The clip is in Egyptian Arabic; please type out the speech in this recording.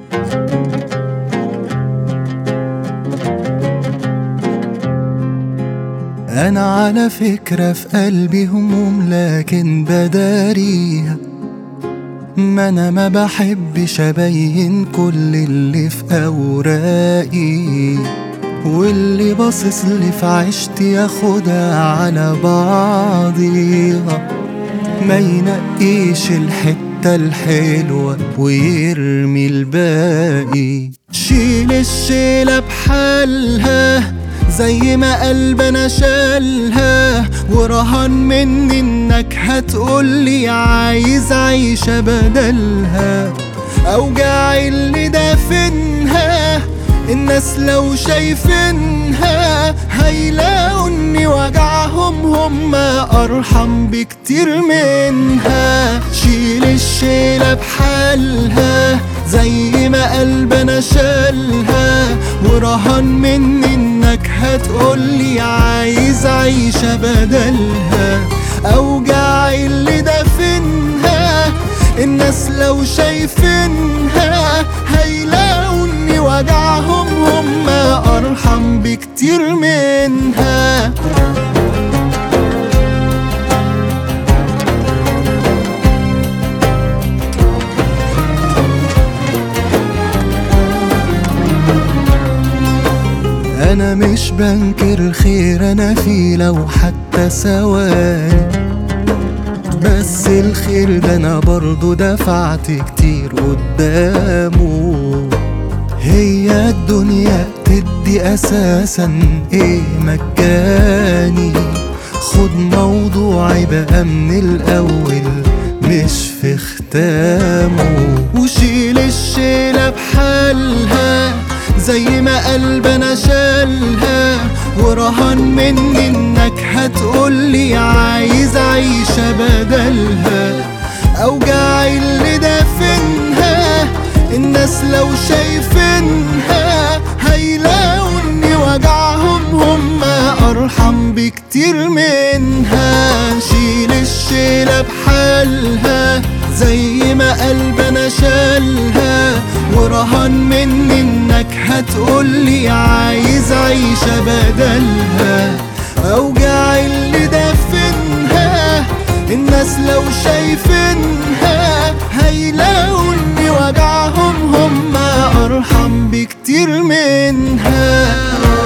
أنا على فكرة في قلبي هموم لكن بداريها ما أنا ما بحبش أبين كل اللي في أوراقي واللي باصص لي في عشتي ياخدها على بعضيها ما ينقيش الحتة الحلوة ويرمي الباقي شيل الشيلة بحالها زي ما قلبنا شالها ورهان مني انك هتقولي عايز عيشة بدلها اوجاعي اللي دافنها الناس لو شايفينها هيلاقوا اني وجعهم هم ارحم بكتير منها شيل الشيلة بحالها زي ما قلبنا شالها ورهان مني انك هتقولي عايز عيشة بدلها اوجاعي اللي دافنها الناس لو شايفينها هيلاقوا اني وجعهم هم ارحم بكتير منها انا مش بنكر خير انا فيه لو حتى ثواني بس الخير ده انا برضو دفعت كتير قدامه هي الدنيا تدي اساسا ايه مجاني خد موضوعي بقى من الاول مش في ختامه وشيل الشيلة بحالها زي ما قلبنا شالها ورهان مني انك هتقولي عايز عيشة بدلها اوجاعي اللي دافنها الناس لو شايفينها هيلاقوا اني وجعهم هم ارحم بكتير منها شيل الشيلة بحالها زي ما قلبنا شالها ورهان مني انك هتقولي عايز عيشة بدلها اوجاعي اللي دافنها الناس لو شايفينها هيلاقوا اني وجعهم هم ارحم بكتير منها